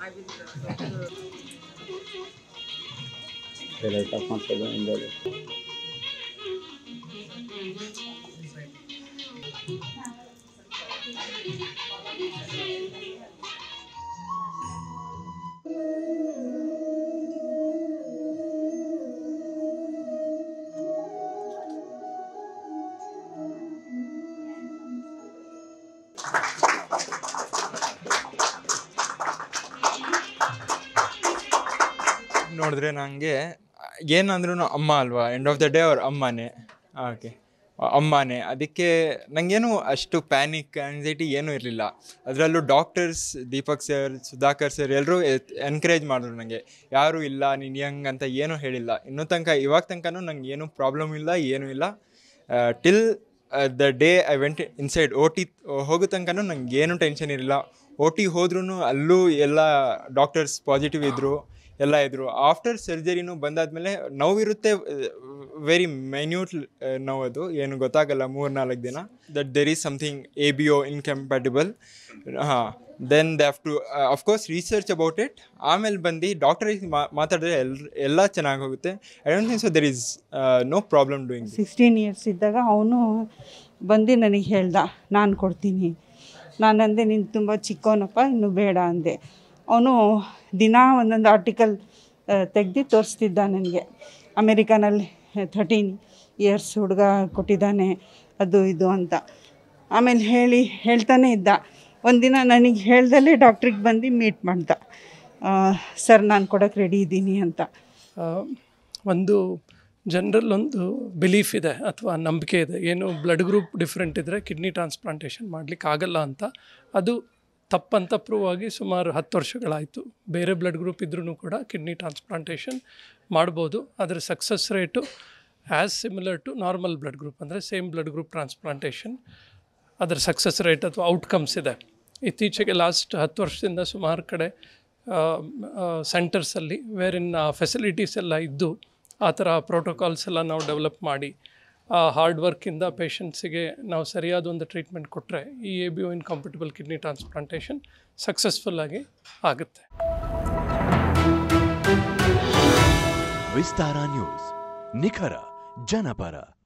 light off ಮಾಡ್ಬೋದು ಹಿಂದೆ ನೋಡಿದ್ರೆ ನನಗೆ ಏನಂದ್ರೂ ಅಮ್ಮ ಅಲ್ವಾ ಎಂಡ್ ಆಫ್ ದ ಡೇ ಅವ್ರ ಅಮ್ಮನೇ ಓಕೆ ಅಮ್ಮನೇ ಅದಕ್ಕೆ ನನಗೇನು ಅಷ್ಟು ಪ್ಯಾನಿಕ್ ಆ್ಯಂಗ್ಸೈಟಿ ಏನೂ ಇರಲಿಲ್ಲ ಅದರಲ್ಲೂ doctors Deepak sir Sudhakar sir ಎಲ್ಲರೂ ಎನ್ಕರೇಜ್ ಮಾಡಿದ್ರು ನನಗೆ ಯಾರೂ ಇಲ್ಲ ನೀನು ಹೆಂಗೆ ಅಂತ ಏನೂ ಹೇಳಿಲ್ಲ ಇನ್ನೂ ತನಕ ಇವಾಗ ತನಕನೂ ನಂಗೆ ಏನೂ ಪ್ರಾಬ್ಲಮ್ ಇಲ್ಲ ಏನೂ ಇಲ್ಲ till the day I went inside O T ಹೋಗೋ ತನಕನೂ ನಂಗೆ ಏನೂ ಟೆನ್ಷನ್ ಇರಲಿಲ್ಲ ಓ ಟಿ ಹೋದ್ರೂ ಅಲ್ಲೂ ಎಲ್ಲ ಡಾಕ್ಟರ್ಸ್ ಪಾಸಿಟಿವ್ ಇದ್ದರು ಎಲ್ಲ ಇದ್ದರು ಆಫ್ಟರ್ ಸರ್ಜರಿನೂ ಬಂದಾದಮೇಲೆ ನೋವಿರುತ್ತೆ ವೆರಿ ಮೈನ್ಯೂಟ್ ನೋವು ಅದು ಏನು ಗೊತ್ತಾಗಲ್ಲ ಮೂರು ನಾಲ್ಕು ದಿನ that there is something A B O incompatible ಹಾಂ then they have to of course research about it ಆಮೇಲೆ ಬಂದು ಡಾಕ್ಟರಿಗೆ ಮಾತಾಡಿದ್ರೆ ಎಲ್ ಎಲ್ಲ ಚೆನ್ನಾಗಿ ಹೋಗುತ್ತೆ I don't think so there is no problem doing sixteen years ಇದ್ದಾಗ ಅವನು ಬಂದು ನನಗೆ ಹೇಳ್ದ ನಾನು ಕೊಡ್ತೀನಿ ನಾನು ಅಂದೆ ನೀನು ತುಂಬ ಚಿಕ್ಕವನಪ್ಪ ಇನ್ನು ಬೇಡ ಅಂದೆ ಅವನು ದಿನಾ ಒಂದೊಂದು ಆರ್ಟಿಕಲ್ ತೆಗ್ದು ತೋರಿಸ್ತಿದ್ದ ನನಗೆ ಅಮೇರಿಕಾನಲ್ಲಿ ಥರ್ಟೀನ್ ಇಯರ್ಸ್ ಹುಡುಗ ಕೊಟ್ಟಿದ್ದಾನೆ ಅದು ಇದು ಅಂತ ಆಮೇಲೆ ಹೇಳಿ ಹೇಳ್ತಾನೆ ಇದ್ದ ಒಂದಿನ ನನಗೆ ಹೇಳ್ದಲ್ಲೇ ಡಾಕ್ಟ್ರಿಗೆ ಬಂದು ಮೀಟ್ ಮಾಡ್ದ ಸರ್ ನಾನು ಕೊಡೋಕ್ಕೆ ರೆಡಿ ಇದ್ದೀನಿ ಅಂತ ಆ, ಒಂದು ಜನರಲ್ ಒಂದು ಬಿಲೀಫ್ ಇದೆ ಅಥವಾ ನಂಬಿಕೆ ಇದೆ ಏನು ಬ್ಲಡ್ ಗ್ರೂಪ್ ಡಿಫ್ರೆಂಟ್ ಇದ್ದರೆ ಕಿಡ್ನಿ ಟ್ರಾನ್ಸ್ಪ್ಲಾಂಟೇಷನ್ ಮಾಡಲಿಕ್ಕೆ ಆಗಲ್ಲ ಅಂತ ಅದು ತಪ್ಪಂತ ಪ್ರೂವ್ ಆಗಿ ಸುಮಾರು ಹತ್ತು ವರ್ಷಗಳಾಯಿತು ಬೇರೆ ಬ್ಲಡ್ ಗ್ರೂಪ್ ಇದ್ರೂ ಕೂಡ ಕಿಡ್ನಿ ಟ್ರಾನ್ಸ್ಪ್ಲಾಂಟೇಷನ್ ಮಾಡ್ಬೋದು ಅದರ success rate as similar to normal blood group ಅಂದರೆ ಸೇಮ್ ಬ್ಲಡ್ ಗ್ರೂಪ್ ಟ್ರಾನ್ಸ್ಪ್ಲಾಂಟೇಷನ್ ಅದರ ಸಕ್ಸಸ್ ರೇಟ್ ಅಥವಾ ಔಟ್ಕಮ್ಸ್ ಇದೆ ಇತ್ತೀಚೆಗೆ ಲಾಸ್ಟ್ ಹತ್ತು ವರ್ಷದಿಂದ ಸುಮಾರು ಕಡೆ ಸೆಂಟರ್ಸಲ್ಲಿ ವೇರಿನ್ ಫೆಸಿಲಿಟೀಸ್ ಎಲ್ಲ ಇದ್ದು ಆ ಥರ ಪ್ರೋಟೋಕಾಲ್ಸ್ ಎಲ್ಲ ನಾವು ಡೆವಲಪ್ ಮಾಡಿ ಆ ಹಾರ್ಡ್ ವರ್ಕಿಂದ ಪೇಷಂಟ್ಸಿಗೆ ನಾವು ಸರಿಯಾದ ಒಂದು ಟ್ರೀಟ್ಮೆಂಟ್ ಕೊಟ್ಟರೆ ಈ A B O incompatible kidney transplantation ಸಕ್ಸಸ್ಫುಲ್ಲಾಗಿ ಆಗುತ್ತೆ ವಿಸ್ತಾರ ನ್ಯೂಸ್ ನಿಖರ ಜನಪರ